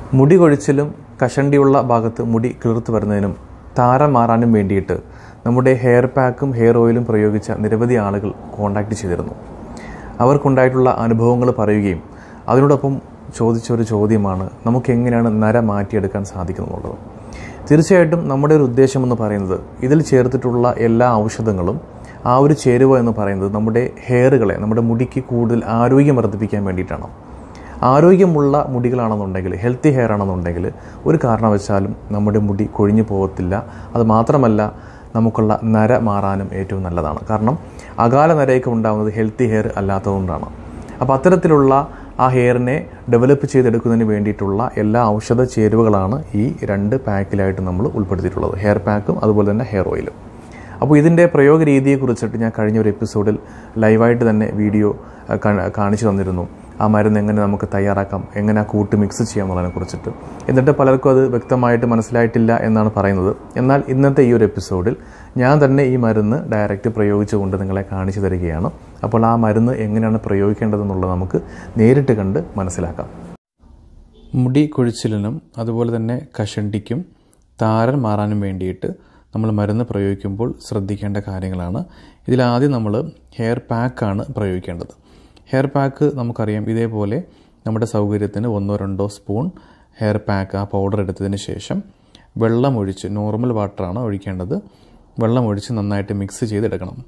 മുടി കൊഴിച്ചിലും കഷണ്ടിയുള്ള ഭാഗത്ത് മുടി കിളിർത്ത് വരുന്നതിനും താരം മാറാനും വേണ്ടിയിട്ട് നമ്മുടെ ഹെയർ പാക്കും ഹെയർ ഓയിലും പ്രയോഗിച്ച നിരവധി ആളുകൾ കോൺടാക്റ്റ് ചെയ്തിരുന്നു അവർക്കുണ്ടായിട്ടുള്ള അനുഭവങ്ങൾ പറയുകയും അതിനോടൊപ്പം ചോദിച്ച ഒരു ചോദ്യമാണ് നമുക്ക് എങ്ങനെയാണ് നര മാറ്റിയെടുക്കാൻ സാധിക്കുന്നുള്ളത് തീർച്ചയായിട്ടും നമ്മുടെ ഒരു ഉദ്ദേശം എന്ന് പറയുന്നത് ഇതിൽ ചേർത്തിട്ടുള്ള എല്ലാ ഔഷധങ്ങളും ആ ഒരു ചേരുവ എന്ന് പറയുന്നത് നമ്മുടെ ഹെയറുകളെ നമ്മുടെ മുടിക്ക് കൂടുതൽ ആരോഗ്യം വർദ്ധിപ്പിക്കാൻ വേണ്ടിയിട്ടാണ് ആരോഗ്യമുള്ള മുടികളാണെന്നുണ്ടെങ്കിൽ ഹെൽത്തി ഹെയർ ആണെന്നുണ്ടെങ്കിൽ ഒരു കാരണവശാലും നമ്മുടെ മുടി കൊഴിഞ്ഞു പോകത്തില്ല അത് മാത്രമല്ല നമുക്കുള്ള നര മാറാനും ഏറ്റവും നല്ലതാണ് കാരണം അകാല നരയൊക്കെ ഉണ്ടാകുന്നത് ഹെൽത്തി ഹെയർ അല്ലാത്തതുകൊണ്ടാണ് അപ്പോൾ അത്തരത്തിലുള്ള ആ ഹെയറിനെ ഡെവലപ്പ് ചെയ്തെടുക്കുന്നതിന് വേണ്ടിയിട്ടുള്ള എല്ലാ ഔഷധ ചേരുവകളാണ് ഈ രണ്ട് പാക്കിലായിട്ട് നമ്മൾ ഉൾപ്പെടുത്തിയിട്ടുള്ളത് ഹെയർ പാക്കും അതുപോലെ തന്നെ ഹെയർ ഓയിലും അപ്പോൾ ഇതിൻ്റെ പ്രയോഗ രീതിയെക്കുറിച്ചിട്ട് ഞാൻ കഴിഞ്ഞ ഒരു എപ്പിസോഡിൽ ലൈവായിട്ട് തന്നെ വീഡിയോ അഹ്, കാ- കാണിച്ചു തന്നിരുന്നു ആ മരുന്ന് എങ്ങനെ നമുക്ക് തയ്യാറാക്കാം എങ്ങനെ ആ കൂട്ട് മിക്സ് ചെയ്യാം എന്നുള്ളതിനെ കുറിച്ചിട്ട് എന്നിട്ട് പലർക്കും അത് വ്യക്തമായിട്ട് മനസ്സിലായിട്ടില്ല എന്നാണ് പറയുന്നത് എന്നാൽ ഇന്നത്തെ ഈ ഒരു എപ്പിസോഡിൽ ഞാൻ തന്നെ ഈ മരുന്ന് ഡയറക്റ്റ് പ്രയോഗിച്ചുകൊണ്ട് നിങ്ങളെ കാണിച്ചു തരികയാണ് അപ്പോൾ ആ മരുന്ന് എങ്ങനെയാണ് പ്രയോഗിക്കേണ്ടതെന്നുള്ളത് നമുക്ക് നേരിട്ട് കണ്ട് മനസ്സിലാക്കാം മുടി കൊഴിച്ചിലിനും അതുപോലെ തന്നെ കഷണ്ടിക്കും താരൻ മാറാനും വേണ്ടിയിട്ട് നമ്മൾ മരുന്ന് പ്രയോഗിക്കുമ്പോൾ ശ്രദ്ധിക്കേണ്ട കാര്യങ്ങളാണ് ഇതിലാദ്യം നമ്മൾ ഹെയർ പാക്കാണ് പ്രയോഗിക്കേണ്ടത് ഹെയർ പാക്ക് നമുക്കറിയാം ഇതേപോലെ നമ്മുടെ സൗകര്യത്തിന് ഒന്നോ രണ്ടോ സ്പൂൺ ഹെയർ പാക്ക് ആ പൗഡർ എടുത്തതിന് ശേഷം വെള്ളം ഒഴിച്ച് നോർമൽ വാട്ടറാണ് ഒഴിക്കേണ്ടത് വെള്ളം ഒഴിച്ച് നന്നായിട്ട് മിക്സ് ചെയ്തെടുക്കണം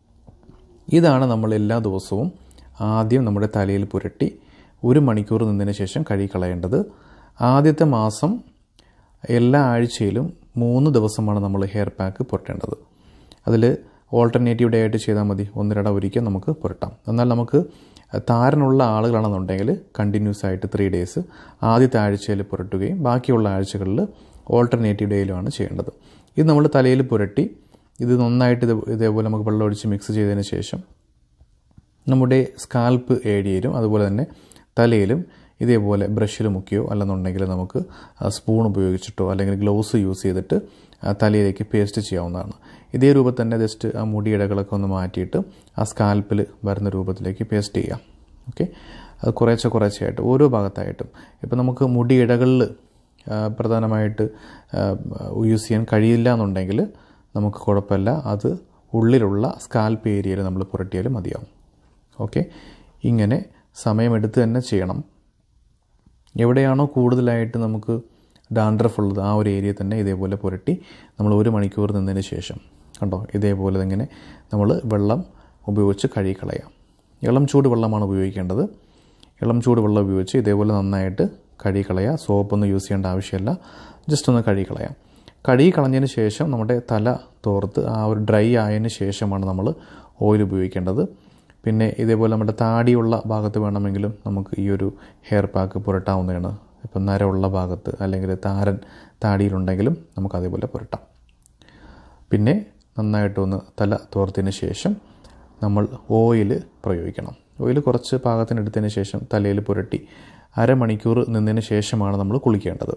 ഇതാണ് നമ്മൾ എല്ലാ ദിവസവും ആദ്യം നമ്മുടെ തലയിൽ പുരട്ടി ഒരു മണിക്കൂർ നിന്നതിന് ശേഷം കഴുകിക്കളയേണ്ടത് ആദ്യത്തെ മാസം എല്ലാ ആഴ്ചയിലും മൂന്ന് ദിവസമാണ് നമ്മൾ ഹെയർ പാക്ക് പുരട്ടേണ്ടത് അതിൽ ഓൾട്ടർനേറ്റീവ് ഡേ ആയിട്ട് ചെയ്താൽ മതി ഒന്നിരട ഒരിക്കൽ നമുക്ക് പുരട്ടാം എന്നാൽ നമുക്ക് താരനുള്ള ആളുകളാണെന്നുണ്ടെങ്കിൽ കണ്ടിന്യൂസ് ആയിട്ട് ത്രീ ഡേയ്സ് ആദ്യത്തെ ആഴ്ചയിൽ പുരട്ടുകയും ബാക്കിയുള്ള ആഴ്ചകളിൽ ഓൾട്ടർനേറ്റീവ് ഡേയിലുമാണ് ചെയ്യേണ്ടത് ഇത് നമ്മൾ തലയിൽ പുരട്ടി ഇത് നന്നായിട്ട് ഇത് ഇതേപോലെ നമുക്ക് വെള്ളം ഒഴിച്ച് മിക്സ് ചെയ്തതിന് ശേഷം നമ്മുടെ സ്കാൽപ്പ് ഏരിയയിലും അതുപോലെ തന്നെ തലയിലും ഇതേപോലെ ബ്രഷിൽ മുക്കിയോ അല്ലെന്നുണ്ടെങ്കിൽ നമുക്ക് സ്പൂൺ ഉപയോഗിച്ചിട്ടോ അല്ലെങ്കിൽ ഗ്ലൗസ് യൂസ് ചെയ്തിട്ട് ആ തലയിലേക്ക് പേസ്റ്റ് ചെയ്യാവുന്നതാണ് ഇതേ രൂപത്തിൽ തന്നെ ജസ്റ്റ് ആ മുടിയിടകളൊക്കെ ഒന്ന് മാറ്റിയിട്ട് ആ സ്കാൽപ്പിൽ വരുന്ന രൂപത്തിലേക്ക് പേസ്റ്റ് ചെയ്യാം ഓക്കെ അത് കുറേശ്ശെ കുറേശ്ശെയായിട്ട് ഓരോ ഭാഗത്തായിട്ടും ഇപ്പം നമുക്ക് മുടിയിടകളിൽ പ്രധാനമായിട്ട് യൂസ് ചെയ്യാൻ കഴിയില്ല എന്നുണ്ടെങ്കിൽ നമുക്ക് കുഴപ്പമില്ല അത് ഉള്ളിലുള്ള സ്കാൽപ്പ് ഏരിയയിൽ നമ്മൾ പുരട്ടിയാലും മതിയാവും ഓക്കെ ഇങ്ങനെ സമയമെടുത്ത് തന്നെ ചെയ്യണം എവിടെയാണോ കൂടുതലായിട്ട് നമുക്ക് ഡാൻഡ്രഫ് ഉള്ളത് ആ ഒരു ഏരിയ തന്നെ ഇതേപോലെ പുരട്ടി നമ്മൾ ഒരു മണിക്കൂർ നിന്നതിന് ശേഷം കണ്ടോ ഇതേപോലെ ഇങ്ങനെ നമ്മൾ വെള്ളം ഉപയോഗിച്ച് കഴുകിക്കളയാം ഇളം ചൂട് വെള്ളമാണ് ഉപയോഗിക്കേണ്ടത് ഇളം ചൂട് വെള്ളം ഉപയോഗിച്ച് ഇതേപോലെ നന്നായിട്ട് കഴുകിക്കളയുക സോപ്പൊന്നും യൂസ് ചെയ്യേണ്ട ആവശ്യമില്ല ജസ്റ്റ് ഒന്ന് കഴുകിക്കളയാം കഴുകി കളഞ്ഞതിന് ശേഷം നമ്മുടെ തല തോർത്ത് ആ ഒരു ഡ്രൈ ആയതിന് ശേഷമാണ് നമ്മൾ ഓയിൽ ഉപയോഗിക്കേണ്ടത് പിന്നെ ഇതേപോലെ നമ്മുടെ താടിയുള്ള ഭാഗത്ത് വേണമെങ്കിലും നമുക്ക് ഈ ഒരു ഹെയർ പാക്ക് പുരട്ടാവുന്നതാണ് ഇപ്പം നരമുള്ള ഭാഗത്ത് അല്ലെങ്കിൽ താരൻ താടിയിലുണ്ടെങ്കിലും നമുക്ക് അതേപോലെ പുരട്ടാം പിന്നെ നന്നായിട്ടൊന്ന് തല തോർത്തതിന് ശേഷം നമ്മൾ ഓയിൽ പ്രയോഗിക്കണം ഓയിൽ കുറച്ച് പാകത്തിന് എടുത്തതിന് ശേഷം തലയിൽ പുരട്ടി അരമണിക്കൂർ നിന്നതിന് ശേഷമാണ് നമ്മൾ കുളിക്കേണ്ടത്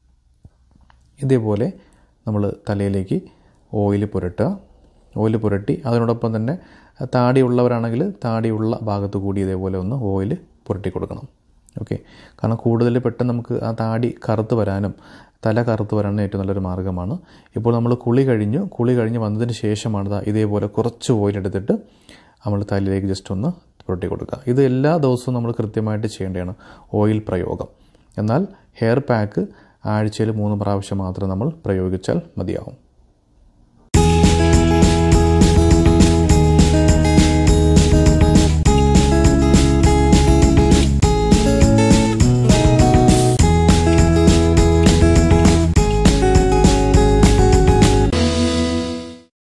ഇതേപോലെ നമ്മൾ തലയിലേക്ക് ഓയിൽ പുരട്ടുക ഓയിൽ പുരട്ടി അതിനോടൊപ്പം തന്നെ താടിയുള്ളവരാണെങ്കിൽ താടിയുള്ള ഭാഗത്ത് കൂടി ഇതേപോലെ ഒന്ന് ഓയിൽ പുരട്ടി കൊടുക്കണം ഓക്കെ കാരണം കൂടുതൽ പെട്ടെന്ന് നമുക്ക് ആ താടി കറുത്ത് വരാനും തല കറുത്ത് വരാനും ഏറ്റവും നല്ലൊരു മാർഗ്ഗമാണ് ഇപ്പോൾ നമ്മൾ കുളി കഴിഞ്ഞു കുളി കഴിഞ്ഞ് വന്നതിന് ശേഷമാണ് ദാ ഇതേപോലെ കുറച്ച് ഓയിൽ എടുത്തിട്ട് നമ്മൾ തലയിലേക്ക് ജസ്റ്റ് ഒന്ന് പുരട്ടി കൊടുക്കുക ഇത് എല്ലാ ദിവസവും നമ്മൾ കൃത്യമായിട്ട് ചെയ്യേണ്ടതാണ് ഓയിൽ പ്രയോഗം എന്നാൽ ഹെയർ പാക്ക് ആഴ്ചയിൽ മൂന്ന് പ്രാവശ്യം മാത്രം നമ്മൾ പ്രയോഗിച്ചാൽ മതിയാവും